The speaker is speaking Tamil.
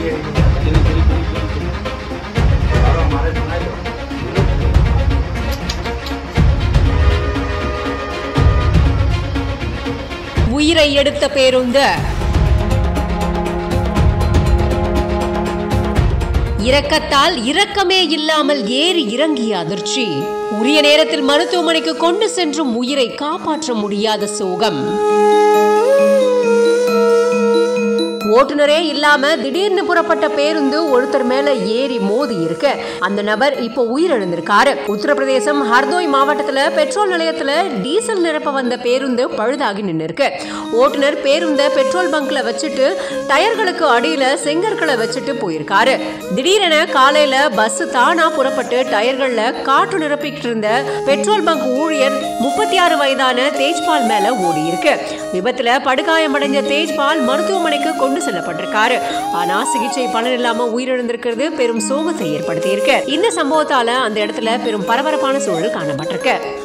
உயிரை எடுத்த பேருந்து இரக்கத்தால் இரக்கமே இல்லாமல் ஏறி இறங்கிய அதிர்ச்சி உரிய நேரத்தில் மருத்துவமனைக்கு கொண்டு சென்றும் உயிரை காப்பாற்ற முடியாத சோகம் ஓட்டுநரே இல்லாம திடீர்னு புறப்பட்ட பேருந்து ஒருத்தர் மேல ஏறி மோதி இருக்கு அந்த நபர் இப்போ உயிரிழந்திருக்காரு உத்தரப்பிரதேசம் ஹர்தோய் மாவட்டத்துல பெட்ரோல் நிலையத்துல டீசல் நிரப்ப வந்த பேருந்து பழுதாகி நின்று இருக்கு ஓட்டுநர் பேருந்த பெட்ரோல் பங்க்ல வச்சுட்டு டயர்களுக்கு அடியில செங்கற்களை வச்சுட்டு போயிருக்காரு திடீரென காலையில பஸ் தானா புறப்பட்டு டயர்கள்ல காற்று நிரப்பிட்டு இருந்த பெட்ரோல் பங்க் ஊழியர் முப்பத்தி ஆறு வயதான தேஜ்பால் மேல ஓடி இருக்கு விபத்துல படுகாயமடைஞ்ச தேஜ்பால் மருத்துவமனைக்கு கொண்டு செல்லப்பட்டிருக்காரு ஆனா சிகிச்சை பலன் இல்லாம உயிரிழந்திருக்கிறது பெரும் சோகத்தை ஏற்படுத்தி இருக்கு இந்த சம்பவத்தால அந்த இடத்துல பெரும் பரபரப்பான சூழல் காணப்பட்டிருக்கு